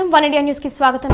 one India news కి స్వాగతం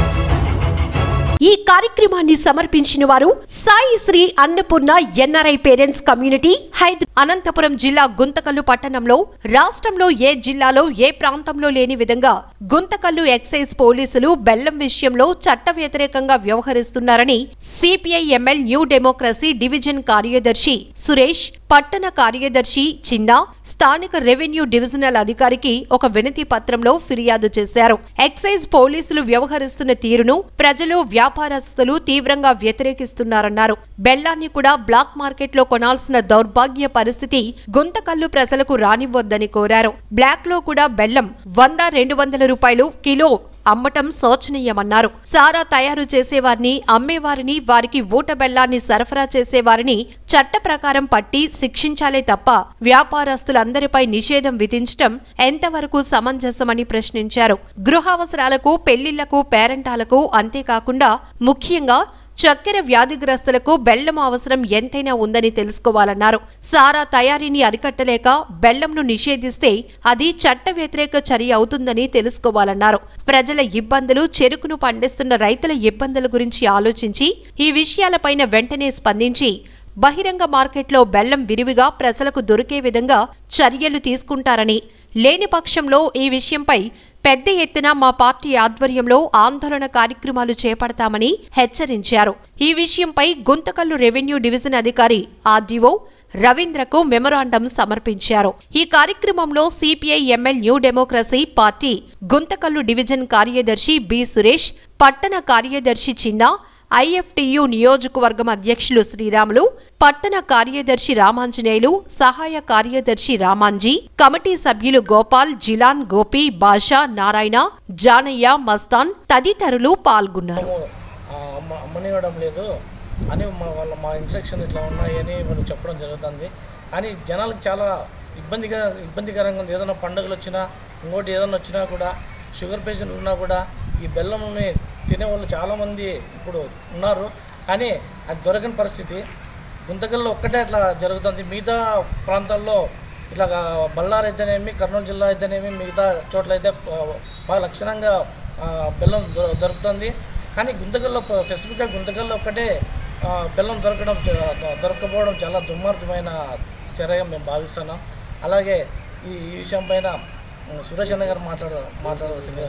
ఈ కార్యక్రమాన్ని సమర్పించిన వారు Sai Shri Annapurna NRI parents community హైద్ అనంతపురం జిల్లా గుంతకల్లు పట్టణంలో రాష్ట్రంలో ఏ జిల్లాలో ఏ ప్రాంతంలో లేని విధంగా గుంతకల్లు ఎక్సైజ్ పోలీసులు బెల్లం విషయంలో చట్ట వ్యతిరేకంగా వ్యవహరిస్తున్నారని CPI ML new democracy division కార్యదర్శి సురేష్ పట్టణ కార్యదర్శి చిన్న స్థానిక రెవెన్యూ డివిజనల్ అధికారికి ఒక వినతి పత్రంలో ఫిర్యాదు చేశారు ఎక్సైజ్ పోలీసులు వ్యవహరిస్తున్న తీరును ప్రజలు వ్యాపారస్తులు తీవ్రంగా వ్యతిరేకిస్తున్నారన్నారు బెల్లాన్ని కూడా బ్లాక్ మార్కెట్లో కొనాల్సిన దౌర్భాగ్య పరిస్థితి గుంతకల్లు ప్రజలకు రానివ్వొద్దని కోరారు బ్లాక్ లో కూడా బెల్లం వంద రెండు వందల రూపాయలు కిలో అమ్మటం శోచనీయమన్నారు సారా తయారు చేసేవారిని అమ్మేవారిని వారికి ఊట బెల్లాన్ని సరఫరా చేసేవారిని చట్ట ప్రకారం పట్టి శిక్షించాలే తప్ప వ్యాపారస్తులందరిపై నిషేధం విధించటం ఎంతవరకు సమంజసమని ప్రశ్నించారు గృహావసరాలకు పెళ్లిళ్లకు పేరంటాలకు అంతేకాకుండా ముఖ్యంగా చక్కెర వ్యాధిగ్రస్తులకు బెల్లం అవసరం ఎంతైనా ఉందని తెలుసుకోవాలన్నారు సారా తయారీని అరికట్టలేక బెల్లంను నిషేధిస్తే అది చట్ట వ్యతిరేక చర్య అవుతుందని తెలుసుకోవాలన్నారు ప్రజల ఇబ్బందులు చెరుకును పండిస్తున్న రైతుల ఇబ్బందుల గురించి ఆలోచించి ఈ విషయాలపైన వెంటనే స్పందించి బహిరంగ మార్కెట్లో బెల్లం విరివిగా ప్రజలకు దొరికే విధంగా చర్యలు తీసుకుంటారని లేని పక్షంలో ఈ విషయంపై పెద్ద ఎత్తున మా పార్టీ ఆధ్వర్యంలో ఆందోళన కార్యక్రమాలు చేపడతామని హెచ్చరించారు ఈ విషయంపై గుంతకల్లు రెవెన్యూ డివిజన్ అధికారి ఆర్డీఓ రవీంద్రకు మెమొరాండం సమర్పించారు ఈ కార్యక్రమంలో CPI ML new democracy party Guntakal division కార్యదర్శి బి సురేష్ పట్టణ కార్యదర్శి చిన్న ఐఎఫ్టియు నియోజకవర్గం అధ్యక్షులు శ్రీరాములు పట్టణ కార్యదర్శి రామాంజనేయులు సహాయ కార్యదర్శి రామాంజీ కమిటీ సభ్యులు గోపాల్ జిలాన్ గోపి బాషా నారాయణ జానయ్య మస్తాన్ తదితరులు పాల్గొన్నారు మేము ఆ, అమ్మ అమ్మనివ్వడం లేదు అని మా వాళ్ళ మా ఇన్స్ట్రక్షన్ ఇట్లా ఉన్నాయి అని వాళ్ళు చెప్పడం జరుగుతుంది కానీ జనాలకు చాలా ఇబ్బందిగా ఇబ్బందికరంగా ఉంది ఏదైనా పండుగలు వచ్చినా ఇంకోటి ఏదైనా వచ్చినా కూడా షుగర్ పేషెంట్ ఉన్నా కూడా ఈ బెల్లంని తినేవాళ్ళు చాలామంది ఇప్పుడు ఉన్నారు కానీ అది దొరకని పరిస్థితి గుంతకల్లో ఒక్కటే అట్లా జరుగుతుంది మిగతా ప్రాంతాల్లో ఇట్లా బళ్ళారు అయితేనేమి కర్నూలు జిల్లా అయితేనేమి మిగతా చోట్ల అయితే ఆ, బాగా లక్షణంగా ఆ, బెల్లం దొ- దొరుకుతుంది కానీ గుంతకల్లో ప- స్పెసిఫిక్గా గుంతకల్లో ఒక్కటే ఆ, బెల్లం దొరకడం చ- దొ- దొరకపోవడం చాలా దుర్మార్గమైన చర్యగా మేము భావిస్తున్నాం అలాగే ఈ ఈ విషయం పైన ఆ, సురేష్ అన్న గారు మాట్లాడ మాట్లాడవలసిందిగా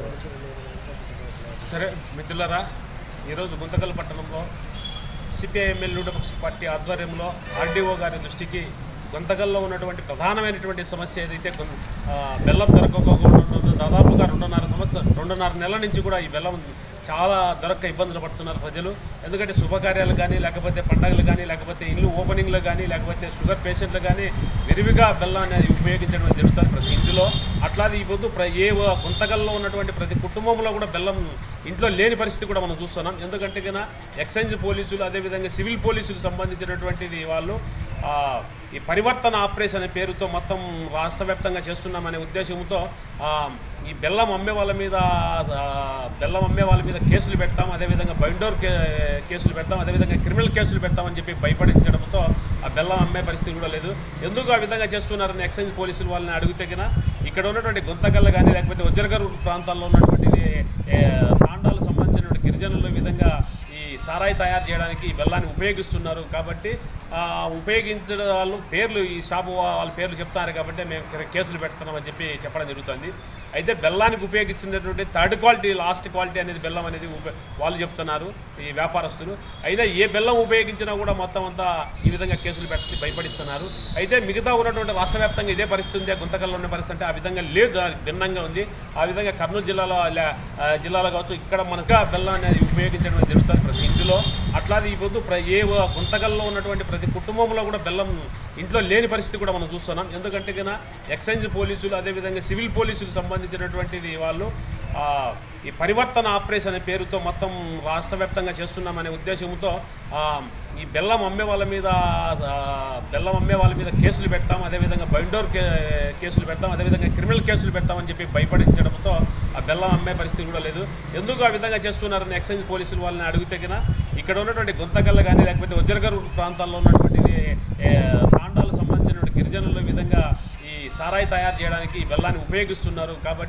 సరే మిత్రులారా ఈరోజు గుంతకల్ పట్టణంలో సిపిఐఎంఎల్ లూడపక్ష పార్టీ ఆధ్వర్యంలో ఆర్డీఓ గారి దృష్టికి గుంతకల్లో ఉన్నటువంటి ప్రధానమైనటువంటి సమస్య ఏదైతే గుం- ఆ, బెల్లం దొరకకపోకుండా ఉంటుందో దాదాపుగా రెండున్నర సంవత్సరం రెండున్నర నెలల నుంచి కూడా ఈ బెల్లం చాలా దొరక్క ఇబ్బందులు పడుతున్నారు ప్రజలు ఎందుకంటే శుభకార్యాలు కానీ లేకపోతే పండగలు కానీ లేకపోతే ఇల్లు ఓపెనింగ్లు కానీ లేకపోతే షుగర్ పేషెంట్లు కానీ విరివిగా బెల్లం అనేది ఉపయోగించడం జరుగుతుంది ప్రతి ఇంటిలో అట్లాది ఈ పొద్దు ప్ర ఏ ఒ- గుంతకల్లో ఉన్నటువంటి ప్రతి కుటుంబంలో కూడా బెల్లం ఇంట్లో లేని పరిస్థితి కూడా మనం చూస్తున్నాం ఎందుకంటే కన్నా ఎక్సైజ్ పోలీసులు అదేవిధంగా సివిల్ పోలీసులు సంబంధించినటువంటిది వాళ్ళు ఆ, ఈ పరివర్తన ఆపరేషన్ అనే పేరుతో మొత్తం రాష్ట్ర వ్యాప్తంగా చేస్తున్నామనే ఉద్దేశంతో ఆ, ఈ బెల్లం అమ్మే వాళ్ళ మీద ఆ, బెల్లం అమ్మే వాళ్ళ మీద కేసులు పెడతాం అదేవిధంగా బైండోర్ కే కేసులు పెడతాం అదేవిధంగా క్రిమినల్ కేసులు పెడతామని చెప్పి భయపడించడంతో ఆ బెల్లం అమ్మే పరిస్థితి కూడా లేదు ఎందుకు ఆ విధంగా చేస్తున్నారని ఎక్సైజ్ పోలీసులు వాళ్ళని అడిగితే కన్నా ఇక్కడ ఉన్నటువంటి గుంతకల్ల కానీ లేకపోతే వజ్రగరు ప్రాంతాల్లో ఉన్నటువంటి ఏ, తాండాలకు సంబంధించినటువంటి గిరిజనులు ఈ విధంగా ఈ సారాయి తయారు చేయడానికి ఈ బెల్లాన్ని ఉపయోగిస్తున్నారు కాబట్టి ఆ, ఉపయోగించడం వాళ్ళు పేర్లు ఈ షాపు వాళ్ళ పేర్లు చెప్తారు కాబట్టి మేము కే- కేసులు పెడుతున్నామని చెప్పి చెప్పడం జరుగుతుంది అయితే బెల్లానికి ఉపయోగించినటువంటి థర్డ్ క్వాలిటీ లాస్ట్ క్వాలిటీ అనేది బెల్లం అనేది ఉప- వాళ్ళు చెప్తున్నారు ఈ వ్యాపారస్తులు అయినా ఏ బెల్లం ఉపయోగించినా కూడా మొత్తం అంతా ఈ విధంగా కేసులు పెట్టి భయపడిస్తున్నారు అయితే మిగతా ఉన్నటువంటి రాష్ట్ర వ్యాప్తంగా ఇదే పరిస్థితి ఉంది గుంతకల్లో ఉన్న పరిస్థితి అంటే ఆ విధంగా లేదు అది భిన్నంగా ఉంది ఆ విధంగా కర్నూలు జిల్లాలో లే- ఆ, జిల్లాలో కావచ్చు ఇక్కడ మనకు ఆ బెల్లం అనేది ఉపయోగించడం జరుగుతుంది ప్రతి ఇంటిలో అట్లాది ఈ పొద్దు ప్ర ఏ ఒ- గుంతకల్లో ఉన్నటువంటి ప్రతి కుటుంబంలో కూడా బెల్లం ఇంట్లో లేని పరిస్థితి కూడా మనం చూస్తున్నాం ఎందుకంటే కన్నా ఎక్సైజ్ పోలీసులు అదేవిధంగా సివిల్ పోలీసులు సంబంధించినటువంటిది వాళ్ళు ఆ, ఈ పరివర్తన ఆపరేషన్ అనే పేరుతో మొత్తం రాష్ట్ర వ్యాప్తంగా చేస్తున్నామనే ఉద్దేశంతో ఆ, ఈ బెల్లం అమ్మే వాళ్ళ మీద ఆ, బెల్లం అమ్మే వాళ్ళ మీద కేసులు పెడతాం అదేవిధంగా బైండోర్ కే కేసులు పెడతాం అదేవిధంగా క్రిమినల్ కేసులు పెడతామని చెప్పి భయపడించడంతో ఆ బెల్లం అమ్మే పరిస్థితి కూడా లేదు ఎందుకు ఆ విధంగా చేస్తున్నారని ఎక్సైజ్ పోలీసులు వాళ్ళని అడిగితే కన్నా ఇక్కడ ఉన్నటువంటి గుంతకల్ల కానీ లేకపోతే వజ్రగరు ప్రాంతాల్లో ఉన్నటువంటి ఏ, తాండాలకు సంబంధించినటువంటి గిరిజనులు ఈ విధంగా ఈ సారాయి తయారు చేయడానికి ఈ బెల్లాన్ని ఉపయోగిస్తున్నారు కాబట్టి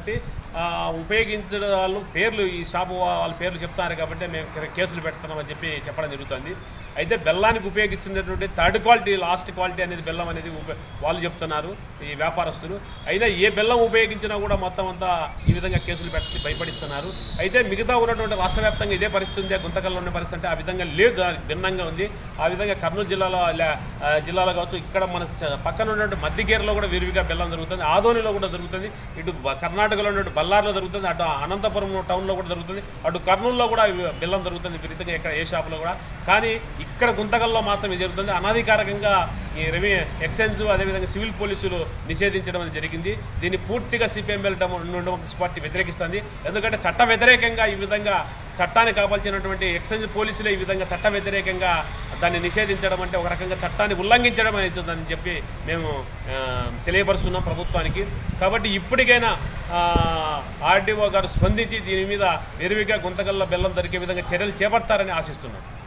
ఆ, ఉపయోగించిన వాళ్ళు పేర్లు ఈ షాపు వాళ్ళ పేర్లు చెప్తున్నారు కాబట్టి మేము కే- కేసులు పెడుతున్నామని చెప్పి చెప్పడం జరుగుతుంది అయితే బెల్లానికి ఉపయోగించినటువంటి థర్డ్ క్వాలిటీ లాస్ట్ క్వాలిటీ అనేది బెల్లం అనేది ఉప- వాళ్ళు చెప్తున్నారు ఈ వ్యాపారస్తులు అయినా ఏ బెల్లం ఉపయోగించినా కూడా మొత్తం అంతా ఈ విధంగా కేసులు పెట్టి భయపడిస్తున్నారు అయితే మిగతా ఉన్నటువంటి రాష్ట్ర వ్యాప్తంగా ఇదే పరిస్థితి ఉంది గుంతకల్లో ఉన్న పరిస్థితి అంటే ఆ విధంగా లేదు దానికి భిన్నంగా ఉంది ఆ విధంగా కర్నూలు జిల్లాలో లే- ఆ, జిల్లాలో కావచ్చు ఇక్కడ మన చ- పక్కన ఉన్నటువంటి మధ్యగేరులో కూడా విరివిగా బెల్లం జరుగుతుంది ఆదోనిలో కూడా జరుగుతుంది ఇటు బ- కర్ణాటకలో ఉన్నటువంటి బళ్ళార్లో జరుగుతుంది అటు అనంతపురం టౌన్లో కూడా జరుగుతుంది అటు కర్నూలులో కూడా ఇవి బెల్లం జరుగుతుంది విపరీతంగా ఇక్కడ ఏ షాపులో కూడా కానీ ఇక్కడ గుంతకల్లో మాత్రం ఇది జరుగుతుంది అనధికారికంగా ఈ రెవెన్యూ ఎక్సైజ్ అదేవిధంగా సివిల్ పోలీసులు నిషేధించడం అనేది జరిగింది దీన్ని పూర్తిగా సిపిఎంఎల్ డెమోక్రసీ పార్టీ వ్యతిరేకిస్తుంది ఎందుకంటే చట్ట వ్యతిరేకంగా ఈ విధంగా చట్టాన్ని కాపాల్సినటువంటి ఎక్సైజ్ పోలీసులే ఈ విధంగా చట్ట వ్యతిరేకంగా దాన్ని నిషేధించడం అంటే ఒక రకంగా చట్టాన్ని ఉల్లంఘించడం అవుతుందని చెప్పి మేము ఆ, తెలియపరుస్తున్నాం ప్రభుత్వానికి కాబట్టి ఇప్పటికైనా ఆర్డీఓ గారు స్పందించి దీని మీద విరివిగా గుంతకల్లో బెల్లం దొరికే విధంగా చర్యలు చేపడతారని ఆశిస్తున్నాం